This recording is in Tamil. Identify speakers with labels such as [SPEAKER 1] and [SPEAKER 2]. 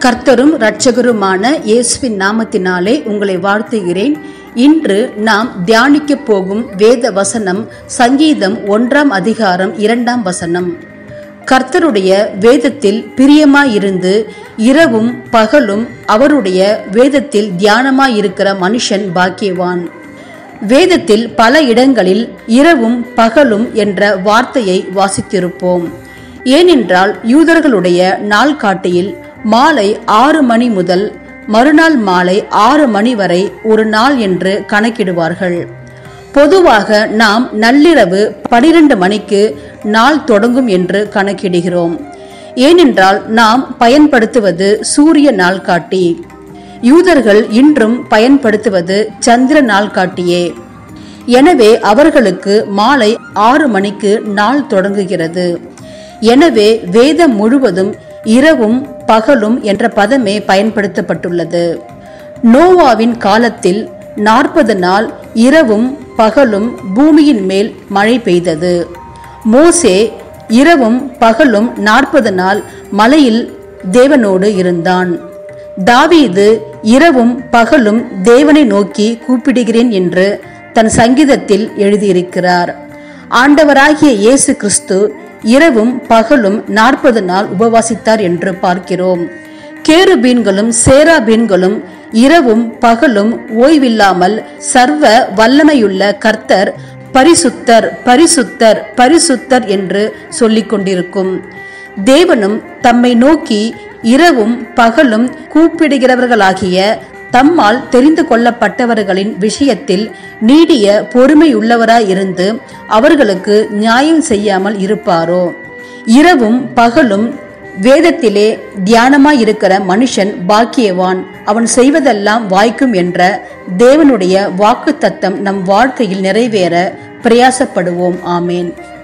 [SPEAKER 1] கர்த்தரும் இரட்சகருமான இயேசுவின் நாமத்தினாலே உங்களை வாழ்த்துகிறேன் இன்று நாம் தியானிக்க போகும் வேத வசனம் சங்கீதம் ஒன்றாம் அதிகாரம் இரண்டாம் வசனம் கர்த்தருடைய வேதத்தில் பிரியமாயிருந்து இரவும் பகலும் அவருடைய வேதத்தில் தியானமாயிருக்கிற மனுஷன் பாக்கியவான் வேதத்தில் பல இடங்களில் இரவும் பகலும் என்ற வார்த்தையை வாசித்திருப்போம் ஏனென்றால் யூதர்களுடைய நாள்காட்டியில் மாலை ஆறு மணி முதல் மறுநாள் மாலை ஆறு மணி வரை ஒரு நாள் என்று கணக்கிடுவார்கள் பொதுவாக நாம் நள்ளிரவு பனிரெண்டு மணிக்கு நாள் தொடங்கும் என்று கணக்கிடுகிறோம் ஏனென்றால் நாம் பயன்படுத்துவது சூரிய நாள்காட்டி யூதர்கள் இன்றும் பயன்படுத்துவது சந்திர நாள்காட்டியே எனவே அவர்களுக்கு மாலை ஆறு மணிக்கு நாள் தொடங்குகிறது எனவே வேதம் முழுவதும் இரவும் பகலும் என்ற பதமே பயன்படுத்தப்பட்டுள்ளது நோவாவின் காலத்தில் நாற்பது நாள் இரவும் பகலும் பூமியின் மேல் மழை பெய்தது மோசே இரவும் பகலும் நாற்பது நாள் மலையில் தேவனோடு இருந்தான் தாவீது இரவும் பகலும் தேவனை நோக்கி கூப்பிடுகிறேன் என்று தன் சங்கீதத்தில் எழுதியிருக்கிறார் ஆண்டவராகிய இயேசு கிறிஸ்து இரவும் பகலும் நாற்பது நாள் உபவாசித்தார் என்று பார்க்கிறோம் கேருபீன்களும் சேராபீன்களும் இரவும் பகலும் ஓய்வில்லாமல் சர்வ வல்லமையுள்ள கர்த்தர் பரிசுத்தர் பரிசுத்தர் பரிசுத்தர் என்று சொல்லிக் கொண்டிருக்கும் தேவனும் தம்மை நோக்கி இரவும் பகலும் கூப்பிடுகிறவர்களாகிய தம்மால் தெரிந்து கொள்ளப்பட்டவர்களின் விஷயத்தில் நீடிய பொறுமையுள்ளவராயிருந்து அவர்களுக்கு நியாயம் செய்யாமல் இருப்பாரோ இரவும் பகலும் வேதத்திலே தியானமாயிருக்கிற மனுஷன் பாக்கியவான் அவன் செய்வதெல்லாம் வாய்க்கும் என்ற தேவனுடைய வாக்கு தத்தம் நம் வாழ்க்கையில் நிறைவேற பிரயாசப்படுவோம் ஆமேன்